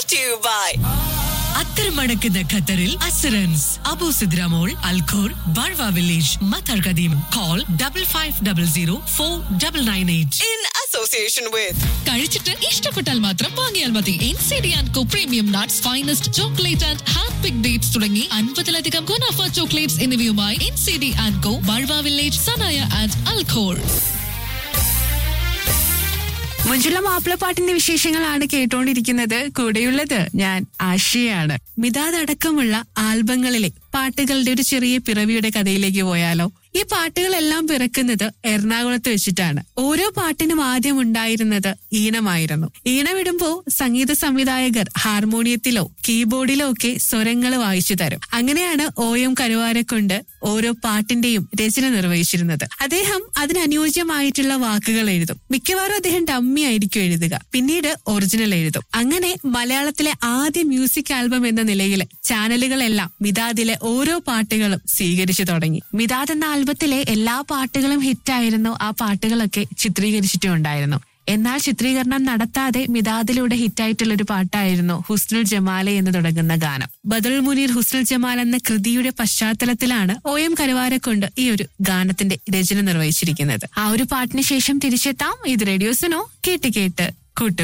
brought to you by അത്തരമടക്കുന്ന ഖത്തറിൽ അസറൻസ് Abu Sidra mall Al Khor Barwa village Matar Qadeem call double five double zero four double nine eight in association with കഴിച്ചിട്ട് ഇഷ്ടപ്പെട്ടാൽ മാത്രം വാങ്ങിയാൽ മതി N C D and co premium nuts finest chocolate and hand pick dates തുടങ്ങി അൻപതിലധികം ഗുണാഫ chocolates എന്നിവയുമായി N C D and co Barwa village സനായ ആൻഡ് അൽഖോൾ മഞ്ജുള മാപ്പിളപ്പാട്ടിന്റെ വിശേഷങ്ങളാണ് കേട്ടോണ്ടിരിക്കുന്നത് കൂടെയുള്ളത് ഞാൻ ആശയാണ് മിതാദ് അടക്കമുള്ള ആൽബങ്ങളിലെ പാട്ടുകളുടെ ഒരു ചെറിയ പിറവിയുടെ കഥയിലേക്ക് പോയാലോ ഈ പാട്ടുകളെല്ലാം പിറക്കുന്നത് എറണാകുളത്ത് വെച്ചിട്ടാണ് ഓരോ പാട്ടിനും ആദ്യം ഉണ്ടായിരുന്നത് ഈണമായിരുന്നു ഈണമിടുമ്പോ സംഗീത സംവിധായകർ ഹാർമോണിയത്തിലോ കീബോർഡിലോ ഒക്കെ സ്വരങ്ങൾ വായിച്ചു തരും അങ്ങനെയാണ് ഒ എം കരുവാരെ കൊണ്ട് ഓരോ പാട്ടിന്റെയും രചന നിർവഹിച്ചിരുന്നത് അദ്ദേഹം അതിനനുയോജ്യമായിട്ടുള്ള വാക്കുകൾ എഴുതും മിക്കവാറും അദ്ദേഹം ഡമ്മി ആയിരിക്കും എഴുതുക പിന്നീട് ഒറിജിനൽ എഴുതും അങ്ങനെ മലയാളത്തിലെ ആദ്യ മ്യൂസിക് ആൽബം എന്ന നിലയിൽ ചാനലുകളെല്ലാം മിതാദിലെ ഓരോ പാട്ടുകളും സ്വീകരിച്ചു തുടങ്ങി മിതാദ് എന്ന ആൽബത്തിലെ എല്ലാ പാട്ടുകളും ഹിറ്റായിരുന്നു ആ പാട്ടുകളൊക്കെ ചിത്രീകരിച്ചിട്ടും ഉണ്ടായിരുന്നു എന്നാൽ ചിത്രീകരണം നടത്താതെ മിതാദിലൂടെ ഹിറ്റായിട്ടുള്ള ഒരു പാട്ടായിരുന്നു ഹുസ്നുൽ ജമാലെ എന്ന് തുടങ്ങുന്ന ഗാനം ബദൽ മുനീർ ഹുസ്നുൽ ജമാൽ എന്ന കൃതിയുടെ പശ്ചാത്തലത്തിലാണ് ഒ എം കരുവാരെ കൊണ്ട് ഈ ഒരു ഗാനത്തിന്റെ രചന നിർവഹിച്ചിരിക്കുന്നത് ആ ഒരു പാട്ടിന് ശേഷം തിരിച്ചെത്താം ഇത് റേഡിയോസിനോ കേട്ട് കേട്ട് കൂട്ടു